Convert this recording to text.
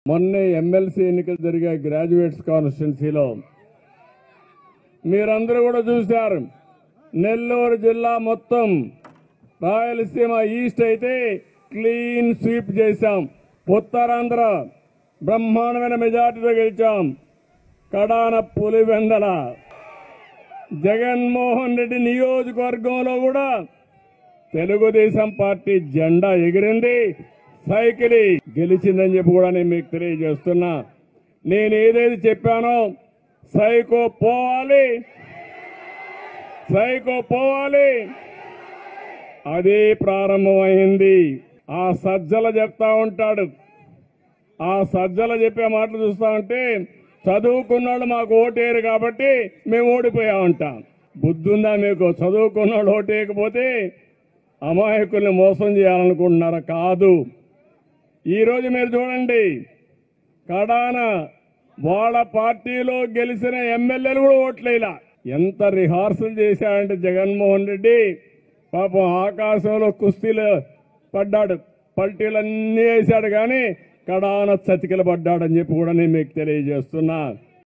మొన్నే ఎమ్మెల్సీ ఎన్నికలు జరిగే గ్రాడ్యుయేట్స్ కాన్స్టిట్యున్సీలో మీరందరూ కూడా చూశారు నెల్లూరు జిల్లా మొత్తం రాయలసీమ ఈస్ట్ అయితే క్లీన్ స్వీప్ చేశాం ఉత్తరాంధ్ర బ్రహ్మాండమైన మెజార్టీతో గెలిచాం కడాన పులివెందల జగన్మోహన్ రెడ్డి నియోజకవర్గంలో కూడా తెలుగుదేశం పార్టీ జెండా ఎగిరింది సైకిల్ గెలిచిందని చెప్పి కూడా నేను మీకు తెలియజేస్తున్నా నేను ఏదైతే చెప్పానో సైకో పోవాలి సైకో పోవాలి అదే ప్రారంభమైంది ఆ సజ్జల చెప్తా ఉంటాడు ఆ సజ్జల చెప్పే మాటలు చూస్తా ఉంటే చదువుకున్నాడు మాకు ఓటేరు కాబట్టి మేము ఓడిపోయా ఉంటాం బుద్ధుందా మీకు చదువుకున్నాడు ఓటేయకపోతే అమాయకుల్ని మోసం చేయాలనుకుంటున్నారా కాదు ఈరోజు మీరు చూడండి కడాన వాళ్ళ పార్టీలో గెలిచిన ఎమ్మెల్యేలు కూడా ఓట్లేలా ఎంత రిహార్సల్ చేశాడంటే జగన్మోహన్ రెడ్డి పాపం ఆకాశంలో కుస్తీలు పడ్డాడు పల్టీలన్నీ వేశాడు కానీ కడాన చతికిల పడ్డాడని చెప్పి కూడా నేను మీకు తెలియజేస్తున్నా